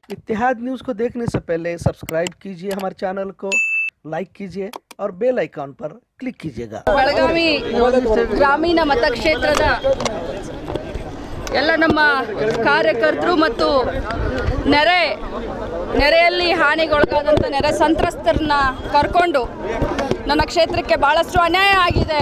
इतिहाद news को देखने से पहले सब्सक्राइब कीजिए हमारे चैनल को लाइक कीजिए और बेल आइकॉन पर क्लिक कीजिएगा ಬೆಳಗಾವಿ ಗ್ರಾಮೀಣ ಮತಕ್ಷೇತ್ರದ ಎಲ್ಲ ನಮ್ಮ ಕಾರ್ಯಕರ್ತರು ಮತ್ತು ನೆರೆ ನೆರೆಯಲ್ಲಿ ಹಾನಿಗೊಳಗಾದಂಥ ನೆರೆ ಸಂತ್ರಸ್ತರನ್ನ ಕರ್ಕೊಂಡು ನನ್ನ ಕ್ಷೇತ್ರಕ್ಕೆ ಭಾಳಷ್ಟು ಅನ್ಯಾಯ ಆಗಿದೆ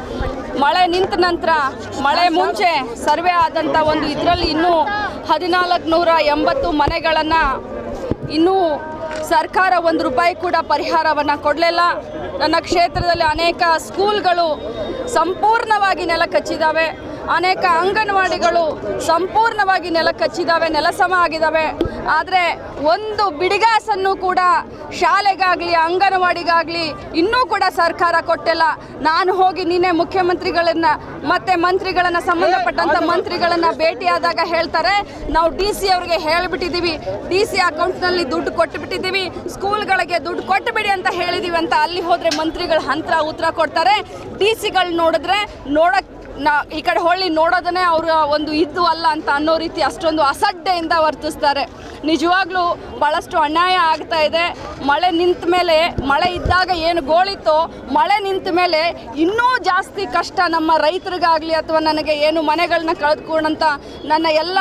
ಮಳೆ ನಿಂತ ನಂತರ ಮಳೆ ಮುಂಚೆ ಸರ್ವೆ ಆದಂಥ ಒಂದು ಇದರಲ್ಲಿ ಇನ್ನೂ ಹದಿನಾಲ್ಕು ನೂರ ಎಂಬತ್ತು ಮನೆಗಳನ್ನು ಇನ್ನೂ ಸರ್ಕಾರ ಒಂದು ರೂಪಾಯಿ ಕೂಡ ಪರಿಹಾರವನ್ನು ಕೊಡಲಿಲ್ಲ ನನ್ನ ಕ್ಷೇತ್ರದಲ್ಲಿ ಅನೇಕ ಸ್ಕೂಲ್ಗಳು ಸಂಪೂರ್ಣವಾಗಿ ನೆಲ ಕಚ್ಚಿದ್ದಾವೆ ಅನೇಕ ಅಂಗನವಾಡಿಗಳು ಸಂಪೂರ್ಣವಾಗಿ ನೆಲ ಕಚ್ಚಿದ್ದಾವೆ ನೆಲಸಮ ಆಗಿದ್ದಾವೆ ಆದರೆ ಒಂದು ಬಿಡಿಗಾಸನ್ನು ಕೂಡ ಶಾಲೆಗಾಗಲಿ ಅಂಗನವಾಡಿಗಾಗಲಿ ಇನ್ನೂ ಕೂಡ ಸರ್ಕಾರ ಕೊಟ್ಟಿಲ್ಲ ನಾನು ಹೋಗಿ ನಿನ್ನೆ ಮುಖ್ಯಮಂತ್ರಿಗಳನ್ನ ಮತ್ತೆ ಮಂತ್ರಿಗಳನ್ನ ಸಂಬಂಧಪಟ್ಟಂತ ಮಂತ್ರಿಗಳನ್ನ ಭೇಟಿಯಾದಾಗ ಹೇಳ್ತಾರೆ ನಾವು ಡಿ ಸಿ ಅವರಿಗೆ ಹೇಳಿಬಿಟ್ಟಿದ್ದೀವಿ ಡಿ ಸಿ ಅಕೌಂಟ್ನಲ್ಲಿ ದುಡ್ಡು ಕೊಟ್ಟು ಬಿಟ್ಟಿದ್ದೀವಿ ಸ್ಕೂಲ್ಗಳಿಗೆ ದುಡ್ಡು ಕೊಟ್ಟು ಬಿಡಿ ಅಂತ ಹೇಳಿದೀವಿ ಅಂತ ಅಲ್ಲಿ ಹೋದ್ರೆ ಮಂತ್ರಿಗಳು ಹಂತರ ಉತ್ತರ ಕೊಡ್ತಾರೆ ಡಿ ಸಿಗಳು ನೋಡಿದ್ರೆ ನೋಡಕ್ ನಾ ಈ ಕಡೆ ಹೊಳ್ಳಿ ನೋಡೋದನ್ನೇ ಅವರ ಒಂದು ಇದ್ದು ಅಲ್ಲ ಅಂತ ಅನ್ನೋ ರೀತಿ ಅಷ್ಟೊಂದು ಅಸಡ್ಡೆಯಿಂದ ವರ್ತಿಸ್ತಾರೆ ನಿಜವಾಗ್ಲೂ ಭಾಳಷ್ಟು ಅನ್ಯಾಯ ಆಗ್ತಾ ಇದೆ ಮಳೆ ನಿಂತ ಮೇಲೆ ಮಳೆ ಇದ್ದಾಗ ಏನು ಗೋಳಿತ್ತೋ ಮಳೆ ನಿಂತ ಮೇಲೆ ಇನ್ನೂ ಜಾಸ್ತಿ ಕಷ್ಟ ನಮ್ಮ ರೈತರಿಗಾಗಲಿ ಅಥವಾ ನನಗೆ ಏನು ಮನೆಗಳನ್ನ ಕಳೆದುಕೊಂಡಂಥ ನನ್ನ ಎಲ್ಲ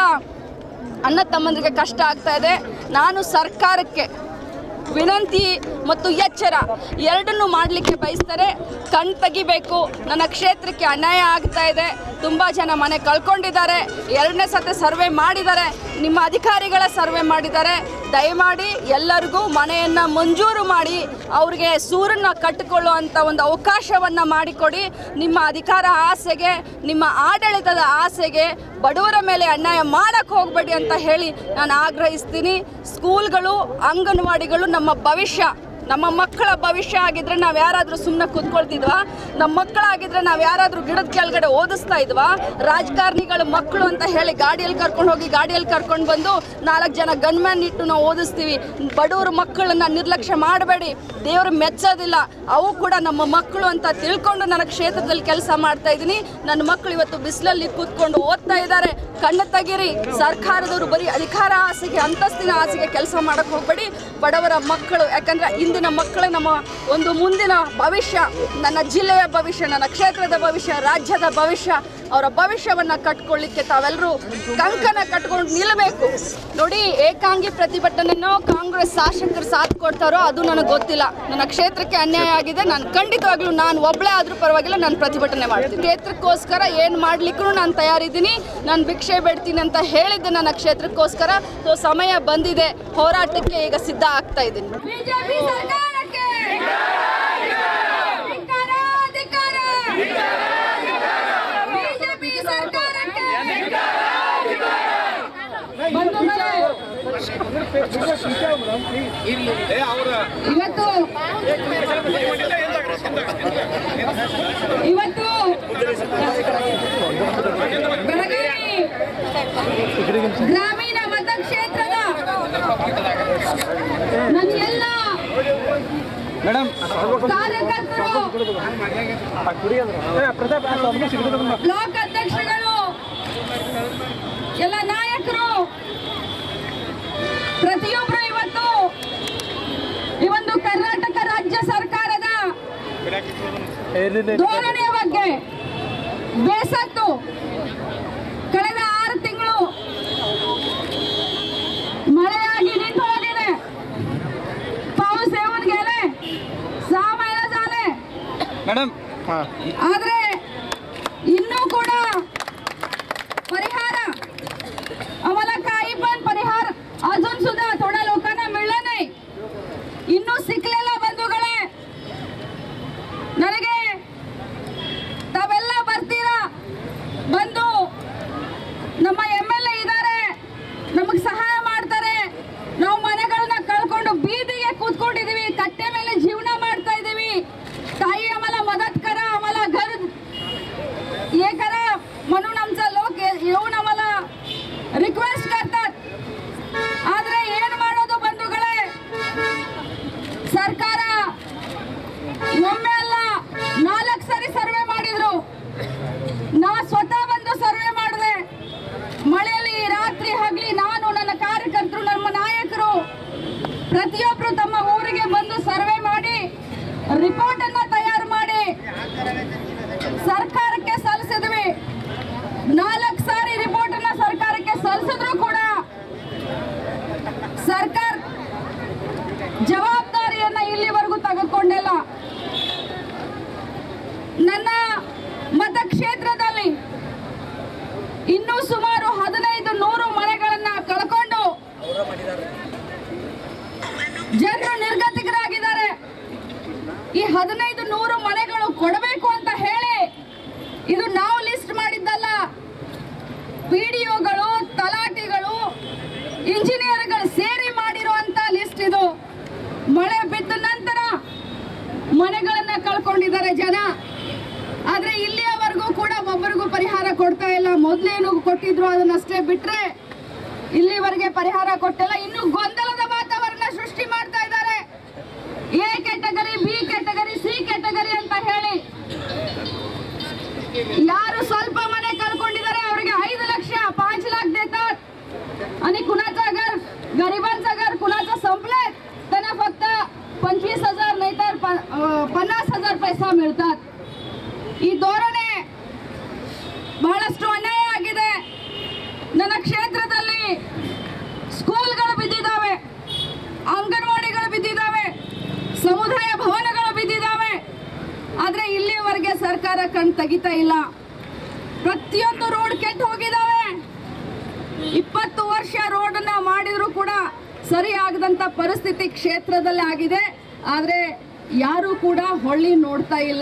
ಅಣ್ಣ ತಮ್ಮಂದಿರಿಗೆ ಕಷ್ಟ ಆಗ್ತಾ ಇದೆ ನಾನು ಸರ್ಕಾರಕ್ಕೆ ವಿನಂತಿ ಮತ್ತು ಎಚ್ಚರ ಎರಡನ್ನೂ ಮಾಡಲಿಕ್ಕೆ ಬಯಸ್ತಾರೆ ಕಣ್ ತೆಗಿಬೇಕು ನನ್ನ ಕ್ಷೇತ್ರಕ್ಕೆ ಅನ್ಯಾಯ ಆಗ್ತಾ ಇದೆ ತುಂಬ ಜನ ಮನೆ ಕಳ್ಕೊಂಡಿದ್ದಾರೆ ಎರಡನೇ ಸತಿ ಸರ್ವೆ ಮಾಡಿದ್ದಾರೆ ನಿಮ್ಮ ಅಧಿಕಾರಿಗಳ ಸರ್ವೆ ಮಾಡಿದ್ದಾರೆ ದಯಮಾಡಿ ಎಲ್ಲರಿಗೂ ಮನೆಯನ್ನು ಮಂಜೂರು ಮಾಡಿ ಅವ್ರಿಗೆ ಸೂರನ್ನ ಕಟ್ಟಿಕೊಳ್ಳುವಂಥ ಒಂದು ಅವಕಾಶವನ್ನು ಮಾಡಿಕೊಡಿ ನಿಮ್ಮ ಅಧಿಕಾರ ಆಸೆಗೆ ನಿಮ್ಮ ಆಡಳಿತದ ಆಸೆಗೆ ಬಡವರ ಮೇಲೆ ಅನ್ಯಾಯ ಮಾಡಕ್ಕೆ ಹೋಗಬೇಡಿ ಅಂತ ಹೇಳಿ ನಾನು ಆಗ್ರಹಿಸ್ತೀನಿ ಸ್ಕೂಲ್ಗಳು ಅಂಗನವಾಡಿಗಳು ನಮ್ಮ ಭವಿಷ್ಯ ನಮ್ಮ ಮಕ್ಕಳ ಭವಿಷ್ಯ ಆಗಿದ್ರೆ ನಾವು ಯಾರಾದರೂ ಸುಮ್ಮನೆ ಕೂತ್ಕೊಳ್ತಿದ್ವಾ ನಮ್ಮ ಮಕ್ಕಳಾಗಿದ್ರೆ ನಾವು ಯಾರಾದರೂ ಗಿಡದ ಕೆಳಗಡೆ ಓದಿಸ್ತಾ ಇದ್ವಾ ರಾಜಕಾರಣಿಗಳ ಮಕ್ಕಳು ಅಂತ ಹೇಳಿ ಗಾಡಿಯಲ್ಲಿ ಕರ್ಕೊಂಡು ಹೋಗಿ ಗಾಡಿಯಲ್ಲಿ ಕರ್ಕೊಂಡು ಬಂದು ನಾಲ್ಕು ಜನ ಗನ್ಮ್ಯಾನ್ ಇಟ್ಟು ನಾವು ಓದಿಸ್ತೀವಿ ಬಡವ್ರ ಮಕ್ಕಳನ್ನ ನಿರ್ಲಕ್ಷ್ಯ ಮಾಡಬೇಡಿ ದೇವರು ಮೆಚ್ಚೋದಿಲ್ಲ ಅವು ಕೂಡ ನಮ್ಮ ಮಕ್ಕಳು ಅಂತ ತಿಳ್ಕೊಂಡು ನನ್ನ ಕ್ಷೇತ್ರದಲ್ಲಿ ಕೆಲಸ ಮಾಡ್ತಾ ಇದ್ದೀನಿ ನನ್ನ ಮಕ್ಕಳು ಇವತ್ತು ಬಿಸಿಲಲ್ಲಿ ಕೂತ್ಕೊಂಡು ಓದ್ತಾ ಇದ್ದಾರೆ ಕಣ್ಣು ತೆಗೀರಿ ಸರ್ಕಾರದವರು ಬರೀ ಅಧಿಕಾರ ಆಸೆಗೆ ಅಂತಸ್ತಿನ ಆಸೆಗೆ ಕೆಲಸ ಮಾಡಕ್ಕೆ ಹೋಗಬೇಡಿ ಬಡವರ ಮಕ್ಕಳು ಯಾಕಂದ್ರೆ ಇಂದಿನ ಮಕ್ಕಳು ನಮ್ಮ ಒಂದು ಮುಂದಿನ ಭವಿಷ್ಯ ನನ್ನ ಜಿಲ್ಲೆಯ ಭವಿಷ್ಯ ನನ್ನ ಕ್ಷೇತ್ರದ ಭವಿಷ್ಯ ರಾಜ್ಯದ ಭವಿಷ್ಯ ಅವರ ಭವಿಷ್ಯವನ್ನ ಕಟ್ಕೊಳ್ಳಿಕ್ಕೆ ತಾವೆಲ್ಲರೂ ಕಂಕಣ ಕಟ್ಕೊಂಡು ನಿಲ್ಲಬೇಕು ನೋಡಿ ಏಕಾಂಗಿ ಪ್ರತಿಭಟನೆನೋ ಕಾಂಗ್ರೆಸ್ ಶಾಸಕರು ಸಾಥ್ ಕೊಡ್ತಾರೋ ಅದು ನನಗೆ ಗೊತ್ತಿಲ್ಲ ನನ್ನ ಕ್ಷೇತ್ರಕ್ಕೆ ಅನ್ಯಾಯ ಆಗಿದೆ ನಾನು ಖಂಡಿತವಾಗ್ಲೂ ನಾನು ಒಬ್ಬಳೇ ಆದ್ರೂ ಪರವಾಗಿಲ್ಲ ನಾನು ಪ್ರತಿಭಟನೆ ಮಾಡ್ತೀನಿ ಕ್ಷೇತ್ರಕ್ಕೋಸ್ಕರ ಏನು ಮಾಡ್ಲಿಕ್ಕೂ ನಾನು ತಯಾರಿದ್ದೀನಿ ನಾನು ಭಿಕ್ಷೆ ಬೇಡ್ತೀನಿ ಅಂತ ಹೇಳಿದ್ದೆ ನನ್ನ ಕ್ಷೇತ್ರಕ್ಕೋಸ್ಕರ ಸೊ ಸಮಯ ಬಂದಿದೆ ಹೋರಾಟಕ್ಕೆ ಈಗ ಸಿದ್ಧ ಆಗ್ತಾ ಇದ್ದೀನಿ ಬಿಜೆಪಿ ಸರ್ಕಾರಕ್ಕೆ ಧಿಕ್ಕಾರ, ಧಿಕ್ಕಾರ. ಬಿಜೆಪಿ ಸರ್ಕಾರಕ್ಕೆ ಬಂಧುಗಳೇ, ಇವತ್ತು ಇವತ್ತು ಬೆಳಗಾವಿ ಗ್ರಾಮೀಣ ಮತಕ್ಷೇತ್ರದ ನನ್ನ ಎಲ್ಲ ಕಾರ್ಯಕರ್ತರು ಬ್ಲಾಕ್ ಅಧ್ಯಕ್ಷಗಳು ಎಲ್ಲ ನಾಯಕರು ಪ್ರತಿಯೊಬ್ಬರು ಇವತ್ತು ಈ ಒಂದು ಕರ್ನಾಟಕ ರಾಜ್ಯ ಸರ್ಕಾರದ ಧೋರಣೆಯ ಬಗ್ಗೆ ಬೇಸತ್ತು ಕಳೆದ ಆರು ತಿಂಗಳು ಮಳೆಯಾಗಿ ನಿಂತು ಹೋಗಿದೆ पाऊस येऊन गेले सहा महिने झाले मॅडम ಆದ್ರೆ ಇನ್ನೂ ಕೂಡ परिहार आम्हाला काही पण परिहार अजून सुद्धा थोड्या लोकांना मिळलं नाही ಇನ್ನೂ ಸಿಕ್ಲಿಲ್ಲ ಬಂಧುಗಳೇ ನನಗೆ ತಾವೆಲ್ಲ ಬರ್ತೀರಾ ಬಂದು ನಮ್ಮ ಎಮ್ ಎಲ್ ಎ ಇದ್ದಾರೆ ನಮಗೆ ಸಹಾಯ ಮಾಡ್ತಾರೆ ನಾವು ಮನೆಗಳನ್ನ ಕಳ್ಕೊಂಡು ಬೀದಿಗೆ ಕೂತ್ಕೊಂಡಿದೀವಿ ಕಟ್ಟೆ ಮೇಲೆ ಜೀವನ ಮಾಡ್ತಾ ಇದೀವಿ ತಾಯಿ ಆಮ್हाला मदत करा आम्हाला घर एक ರಿಪೋರ್ಟ್ ಅನ್ನ ತಯಾರು ಮಾಡಿ ಸರ್ಕಾರಕ್ಕೆ ಸಲ್ಲಿಸಿದ್ವಿ ನಾಲ್ಕು ಸಾರಿ ರಿಪೋರ್ಟ್ ಅನ್ನ ಸರ್ಕಾರಕ್ಕೆ ಸಲ್ಲಿಸಿದ್ರು ಕೂಡ ಸರ್ಕಾರ ಜವಾಬ್ದಾರಿಯನ್ನ ಇಲ್ಲಿವರೆಗೂ ತೆಗೆದುಕೊಂಡಿಲ್ಲ ನನ್ನ ಮತಕ್ಷೇತ್ರದಲ್ಲಿ ಇನ್ನೂ ಸುಮಾರು ಹದಿನೈದು ನೂರು ಮನೆಗಳನ್ನ ಕಳ್ಕೊಂಡು ಜನರು ನಿರ್ಗತಿಕರಾಗಿದ್ದಾರೆ ಈ ಹದಿನೈದು ನೂರು ಮನೆಗಳು ಕೊಡಬೇಕು ಅಂತ ಹೇಳಿ ಇದು ನಾವು ಲಿಸ್ಟ್ ಮಾಡಿದ್ದಲ್ಲ ಪಿಡಿಒಗಳು ತಲಾಟಿಗಳು ಇಂಜಿನಿಯರ್ಗಳು ಸೇರಿ ಮಾಡಿರುವಂತ ಲಿಸ್ಟ್ ಇದು ಮಳೆ ಬಿದ್ದ ನಂತರ ಮನೆಗಳನ್ನ ಕಳ್ಕೊಂಡಿದ್ದಾರೆ ಜನ ಆದ್ರೆ ಇಲ್ಲಿಯವರೆಗೂ ಕೂಡ ಒಬ್ಬರಿಗೂ ಪರಿಹಾರ ಕೊಡ್ತಾ ಇಲ್ಲ ಮೊದ್ಲೇನು ಕೊಟ್ಟಿದ್ರು ಅದನ್ನಷ್ಟೇ ಬಿಟ್ರೆ ಇಲ್ಲಿವರೆಗೆ ಪರಿಹಾರ ಕೊಟ್ಟಿಲ್ಲ ಇನ್ನು ಗೊಂದಲದ ವಾತಾವರಣ ಸೃಷ್ಟಿ ಮಾಡ್ತಾ ಇದ್ದಾರೆ A category B category C category ಅಂತ ಹೇಳಿ ಯಾರು ಸ್ವಲ್ಪ ಮನೆ ಕಳ್ಕೊಂಡಿದ್ದಾರೆ ಅವರಿಗೆ ಐದು ಲಕ್ಷ ಪಾಂಚ್ लाख देतात आणि कुणाचा अगर गरिबांचा अगर कुणाचा संपले त्यांना फक्त पंचवीस हजार नाही तर प- अं, पन्नास हजार पैसा मिळतात ಈ ಧೋರಣೆ ಬಹಳಷ್ಟು ಅನ್ಯಾಯ ಆಗಿದೆ ನನ್ನ ಕ್ಷೇತ್ರದಲ್ಲಿ ಸ್ಕೂಲ್ಗಳು ಬಿದ್ದಿದ್ದಾವೆ ಅಂಗನವಾಡಿಗಳು ಬಿದ್ದಿದ್ದಾವೆ ಸಮುದಾಯ ಭವನಗಳು ಬಿದ್ದಿದ್ದಾವೆ ಆದ್ರೆ ಇಲ್ಲಿಯವರೆಗೆ ಸರ್ಕಾರ ಕಣ್ ತೆಗಿತಾ ಇಲ್ಲ ಪ್ರತಿಯೊಂದು ರೋಡ್ ಕೆಟ್ಟು ಹೋಗಿದ್ದಾವೆ ಇಪ್ಪತ್ತು ವರ್ಷ ರೋಡನ್ನ ಮಾಡಿದ್ರು ಕೂಡ ಸರಿ ಆಗದಂತ ಪರಿಸ್ಥಿತಿ ಕ್ಷೇತ್ರದಲ್ಲಿ ಆಗಿದೆ ಆದ್ರೆ ಯಾರು ಕೂಡ ಹೊಳ್ಳಿ ನೋಡ್ತಾ ಇಲ್ಲ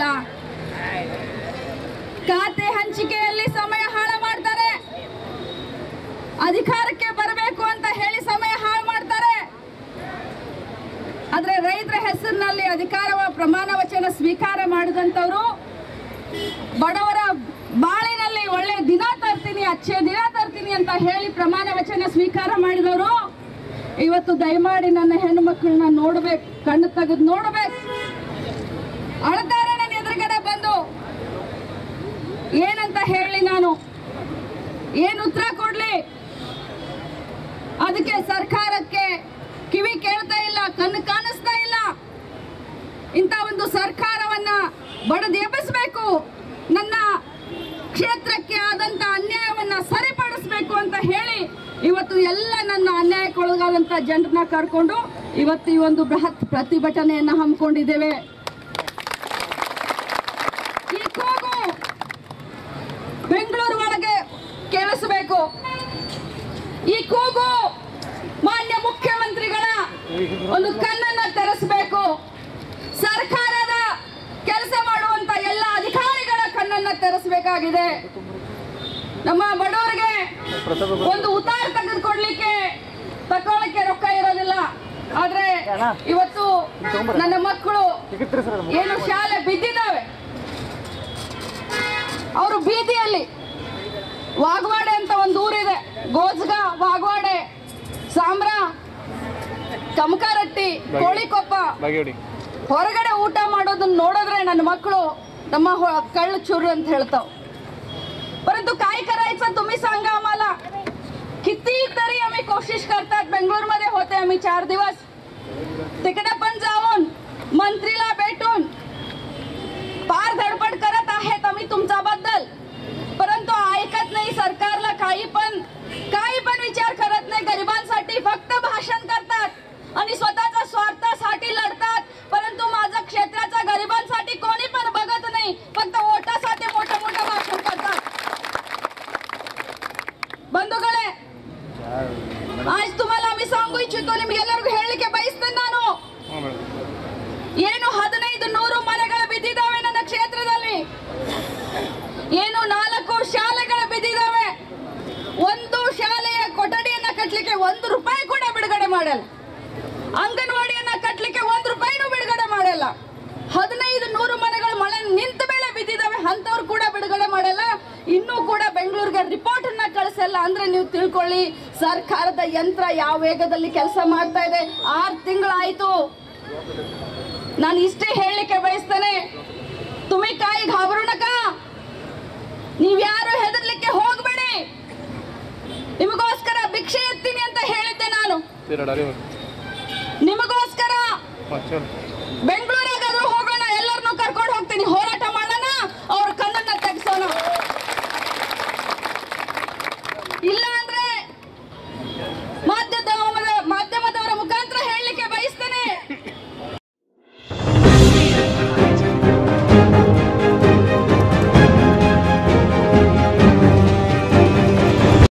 ಖಾತೆ ಹಂಚಿಕೆಯಲ್ಲಿ ಸಮಯ ಹಾಳು ಮಾಡ್ತಾರೆ ಅಧಿಕಾರಕ್ಕೆ ಬರಬೇಕು ಅಂತ ಹೇಳಿ ಸಮಯ ಹಾಳು ಮಾಡ್ತಾರೆ ಆದ್ರೆ ರೈತರ ಹೆಸರಿನಲ್ಲಿ ಅಧಿಕಾರ ಪ್ರಮಾಣ ವಚನ ಸ್ವೀಕಾರ ಮಾಡಿದಂತವರು ಬಡವರ ಬಾಳಿನಲ್ಲಿ ಒಳ್ಳೆ ದಿನ ತರ್ತೀನಿ ಅಚ್ಚೆ ದಿನ ತರ್ತೀನಿ ಅಂತ ಹೇಳಿ ಪ್ರಮಾಣ ವಚನ ಸ್ವೀಕಾರ ಮಾಡಿದವರು ಇವತ್ತು ದಯಮಾಡಿ ನನ್ನ ಹೆಣ್ಣು ಮಕ್ಕಳನ್ನ ನೋಡ್ಬೇಕು ಕಣ್ಣು ತೆಗೆದು ನೋಡ್ಬೇಕು ಅಳ್ತಾರೆ ನನ್ನ ಎದುರುಗಡೆ ಬಂದು ಏನಂತ ಹೇಳಿ ನಾನು ಏನು ಉತ್ತರ ಕೊಡ್ಲಿ ಅದಕ್ಕೆ ಸರ್ಕಾರಕ್ಕೆ ಕಿವಿ ಕೇಳ್ತಾ ಇಲ್ಲ ಕಣ್ಣು ಕಾಣಿಸ್ತಾ ಇಲ್ಲ ಇಂಥ ಒಂದು ಸರ್ಕಾರವನ್ನ ಬಡದು ಎಬ್ಬಿಸ್ಬೇಕು ನನ್ನ ಕ್ಷೇತ್ರಕ್ಕೆ ಆದಂತ ಅನ್ಯಾಯವನ್ನ ಸರಿಪಡಿಸ್ಬೇಕು ಅಂತ ಹೇಳಿ ಇವತ್ತು ಎಲ್ಲ ನನ್ನ ಅನ್ಯಾಯಕ್ಕೊಳಗಾದಂತ ಜನರನ್ನ ಕರ್ಕೊಂಡು ಇವತ್ತು ಈ ಒಂದು ಬೃಹತ್ ಪ್ರತಿಭಟನೆಯನ್ನ ಹಮ್ಮಿಕೊಂಡಿದ್ದೇವೆ ಈ ಕೂಗು ಬೆಂಗಳೂರು ಒಳಗೆ ಕೇಳಿಸಬೇಕು ಈ ಕೂಗು ಮಾನ್ಯ ಮುಖ್ಯಮಂತ್ರಿಗಳ ಒಂದು ಕಣ್ಣನ್ನ ತೆರೆಸಬೇಕು ಸರ್ಕಾರದ ಕೆಲಸ ಮಾಡುವಂತ ಎಲ್ಲ ಅಧಿಕಾರಿಗಳ ಕಣ್ಣನ್ನ ತೆರೆಸಬೇಕಾಗಿದೆ ನಮ್ಮ ಬಡವರಿಗೆ ಒಂದು ಉತ್ತಾರ ತೆಗೆದುಕೊಡ್ಲಿಕ್ಕೆ ತಕೊಳ್ಳಿಕ್ಕೆ ರೊಕ್ಕ ಇರೋದಿಲ್ಲ ಆದ್ರೆ ಇವತ್ತು ನನ್ನ ಮಕ್ಕಳು ಏನು ಶಾಲೆ ಬಿದ್ದಿದ್ದಾವೆ ಅವರು ಬೀದಿಯಲ್ಲಿ ವಾಗವಾಡೆ ಅಂತ ಒಂದು ಊರಿದೆ ಗೋಜ್ಗ ವಾಗವಾಡೆ ಸಾಂಬ್ರ ಕಮಕಾರಟ್ಟಿ ಕೋಳಿಕೊಪ್ಪ ಹೊರಗಡೆ ಊಟ ಮಾಡೋದನ್ನ ನೋಡಿದ್ರೆ ನನ್ನ ಮಕ್ಕಳು ನಮ್ಮ ಹೊ- ಕಳ್ಳು ಚುರು ಅಂತ ಹೇಳ್ತಾವ್ परंतु काय करायचं तुम्ही सांगा आम्हाला किती तरी आम्ही कोशिश करतात बेंगळूरमध्ये होते आम्ही चार दिवस तिकडे पण जाऊन मंत्रीला भेटून फार धडपड करत आहेत आम्ही तुमच्याबद्दल परंतु ऐकत नाही सरकारला काही पण काही पण विचार करत नाही गरिबांसाठी फक्त भाषण करतात आणि स्वतःच्या स्वार्थासाठी लढतात परंतु माझं क्षेत्राच्या गरिबांसाठी कोणी पण बघत नाही फक्त ओटासाठी मोठं मोठं भाषण करतात ಬಂಧುಗಳೇ ಆಯ್ತು तुम्हाला आम्ही सांगू इच्छितो ನಿಮ್ಗೆಲ್ಲರಿಗೂ ಹೇಳಲಿಕ್ಕೆ ಬಯಸ್ತೇನೆ ನಾನು ಏನು ಹದಿನೈದು ನೂರು ಮನೆಗಳು ಬಿದ್ದಿದ್ದಾವೆ ನನ್ನ ಕ್ಷೇತ್ರದಲ್ಲಿ ಏನು ನಾಲ್ಕು ಶಾಲೆಗಳು ಬಿದ್ದಿದ್ದಾವೆ ಒಂದು ಶಾಲೆಯ ಕೊಠಡಿಯನ್ನ ಕಟ್ಟಲಿಕ್ಕೆ ಒಂದು ರೂಪಾಯಿ ಕೂಡ ಬಿಡುಗಡೆ ಮಾಡಲ್ಲ ಅಂಗನವಾಡಿಯನ್ನ ಕಟ್ಟಲಿಕ್ಕೆ ಒಂದು ರೂಪಾಯಿನೂ ಬಿಡುಗಡೆ ಮಾಡಲ್ಲ ಹದಿನೈದು ನೂರು ಮನೆಗಳು ಮಳೆ ನಿಂತ ಮೇಲೆ ಬಿದ್ದಿದ್ದಾವೆ ಅಂತವ್ರು ಕೂಡ ಬಿಡುಗಡೆ ಮಾಡಲ್ಲ ಇನ್ನೂ ಕೂಡ ಬೆಂಗಳೂರಿಗೆ ರಿಪೋರ್ಟ್ ಅನ್ನ ಕಳಿಸಲ್ಲ ಅಂದ್ರೆ ನೀವು ತಿಳ್ಕೊಳ್ಳಿ ಸರ್ಕಾರದ ಯಂತ್ರ ಯಾವ ವೇಗದಲ್ಲಿ ಕೆಲಸ ಮಾಡ್ತಾ ಇದೆ ಆರು ತಿಂಗಳಾಯ್ತು ನಾನು ಇಷ್ಟೇ ಹೇಳಲಿಕ್ಕೆ ಬಯಸ್ತೇನೆ ತುಮಿ ಕಾಯಿ ಘಾಬರು ನಕ ನೀವ್ಯಾರು ಹೆದರ್ಲಿಕ್ಕೆ ಹೋಗ್ಬೇಡಿ ನಿಮಗೋಸ್ಕರ ಭಿಕ್ಷೆ ಎತ್ತೀನಿ ಅಂತ ಹೇಳಿದ್ದೆ ನಾನು ನಿಮಗೋಸ್ಕರ ಬೆಂಗಳೂರು